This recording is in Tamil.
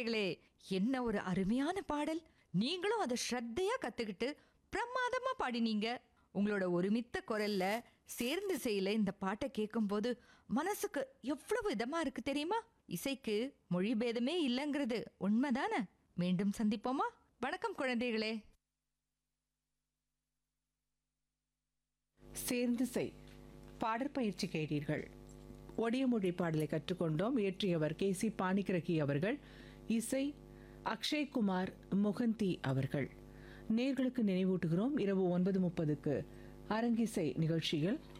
குழந்தைகளே என்ன ஒரு அருமையான பாடல் நீங்களும் அதை ஸ்ரத்தையா கத்துக்கிட்டு பிரமாதமா பாடினீங்க உங்களோட ஒருமித்த குரல்ல சேர்ந்து செய்யல இந்த பாட்டை கேட்கும்போது மனசுக்கு எவ்வளவு இதமா இருக்கு தெரியுமா இசைக்கு மொழி பேதமே இல்லைங்கிறது உண்மைதானே மீண்டும் சந்திப்போமா வணக்கம் குழந்தைகளே சேர்ந்து செய் பாடற்பயிற்சி கேட்டீர்கள் ஒடிய மொழி பாடலை கற்றுக்கொண்டோம் இயற்றியவர் கே சி பாணிக்கிரகி அவர்கள் இசை அக்ஷய்குமார் முகந்தி அவர்கள் நேர்களுக்கு நினைவூட்டுகிறோம் இரவு ஒன்பது முப்பதுக்கு அரங்கிசை நிகழ்ச்சியில்